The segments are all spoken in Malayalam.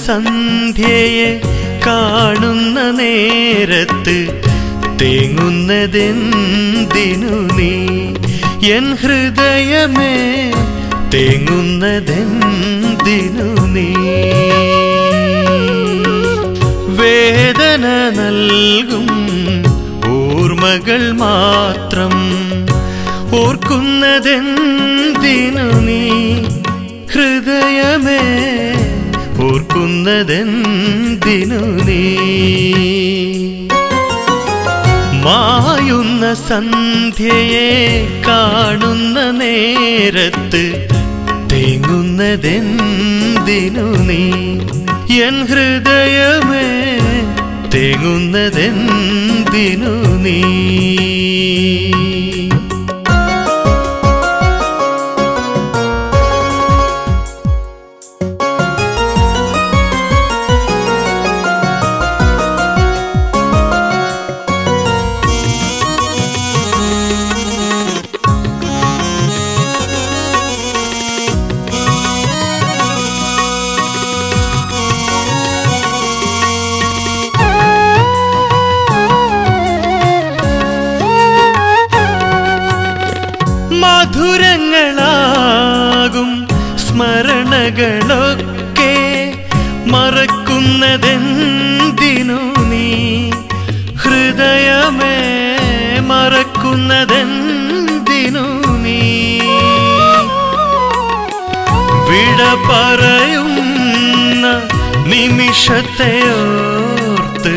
സന്ധ്യയെ കാണുന്ന നേരത്ത് തേങ്ങുന്നതെന്തിനു നീ എൻ ഹൃദയമേ തേങ്ങുന്നതെന്തിനു നീ വേദന നൽകും ഓർമ്മകൾ മാത്രം ഓർക്കുന്നതെന്തിനു നീ ഹൃദയമേ ഓർക്കുന്നതെന്തിനു നീ മായുന്ന സന്ധ്യയെ കാണുന്ന നേരത്ത് തേങ്ങുന്നതെന്തിനു നീ എൻ ഹൃദയമേ തേങ്ങുന്നതെന്തിനു നീ മധുരങ്ങളാകും സ്മരണകളൊക്കെ മറക്കുന്നതെന്തിനു നീ ഹൃദയമേ മറക്കുന്നതെന്തിനു നീ വിട പറയുന്ന നിമിഷത്തെയോർത്ത്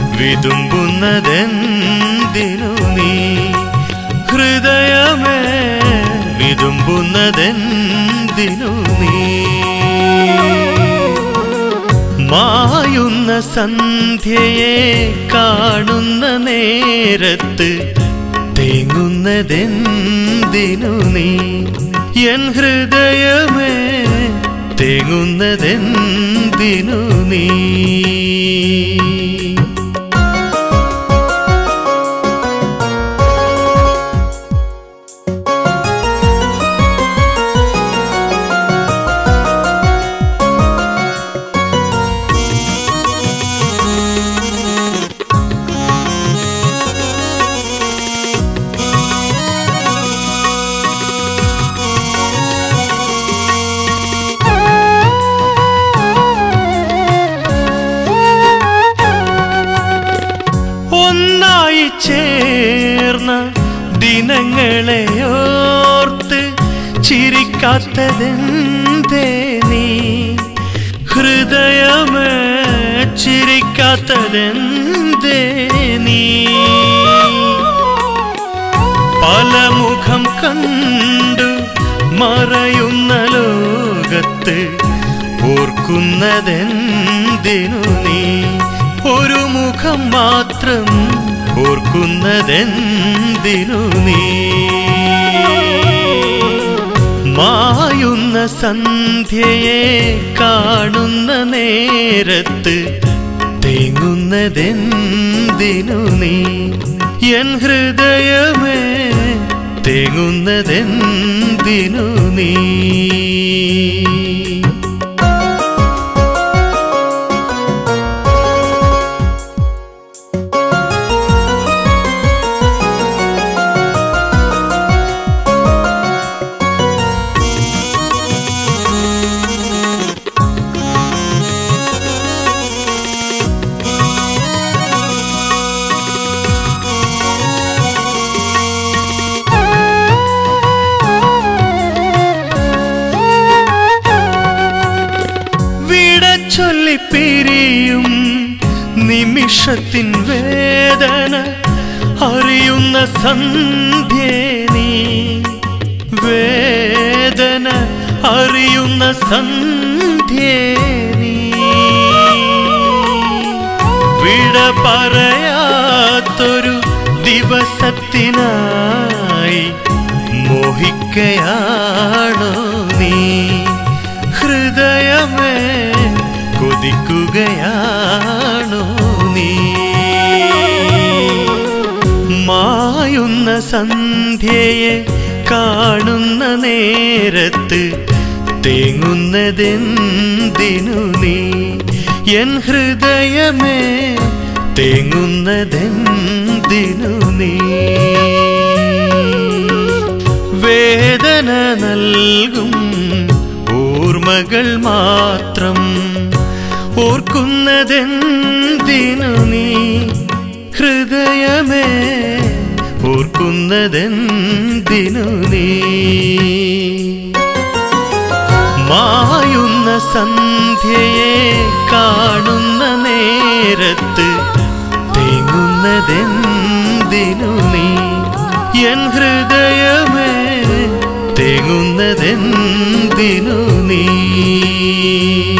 വിതുമ്പുന്നതെന്തിനു നീ ഹൃദയമേ വിതുമ്പുന്നതെന്തിനു നീ മായുന്ന സന്ധ്യയെ കാണുന്ന നേരത്ത് തേങ്ങുന്നതെന്തിനു നീ എൻ ഹൃദയമേ തേങ്ങുന്നതെന്തിനു നീ ഒന്നായി ചേർന്ന ദിനങ്ങളെ ഓർത്ത് ചിരിക്കാത്തതെന്തേ നീ ഹൃദയമേ ചിരിക്കാത്തതെന്തേ നീ പല മുഖം കണ്ടു മറയുന്ന ലോകത്ത് ഓർക്കുന്നതെന്തിനു നീ ഒരു മുഖം മാത്രം ഓർക്കുന്നതെന്തിനു നീ മായുന്ന സന്ധ്യയെ കാണുന്ന നേരത്ത് തേങ്ങുന്നതെന്തിനു നീ എൻ ഹൃദയമേ തേങ്ങുന്നതെന്തിനു നീ വിട ചൊല്ലി പിരിയും നിമിഷത്തിൻ വേദന അറിയുന്ന സന്ധ്യേ നീ വേദന അറിയുന്ന സന്ധ്യേ നീ വിട പറയാത്തൊരു ദിവസത്തിനായി മോഹിക്കയാണോ നീ ഹൃദയമേ കൊതിക്കുകയാണോ നീ മായുന്ന സന്ധ്യയെ കാണുന്ന നേരത്ത് തേങ്ങുന്നതെന്തിനു നീ എൻ ഹൃദയമേ തേങ്ങുന്നതെന്തിനു നീ വേദന നൽകും ഓർമ്മകൾ മാത്രം ഓർക്കുന്നതെന്തിനു നീ ഹൃദയമേ ഓർക്കുന്നതെന്തിനു നീ മായുന്ന സന്ധ്യയെ കാണുന്ന നേരത്ത് തേങ്ങുന്നതെന്തിനു നീ എൻ ഹൃദയമേ തേങ്ങുന്നതെന്തിനു നീ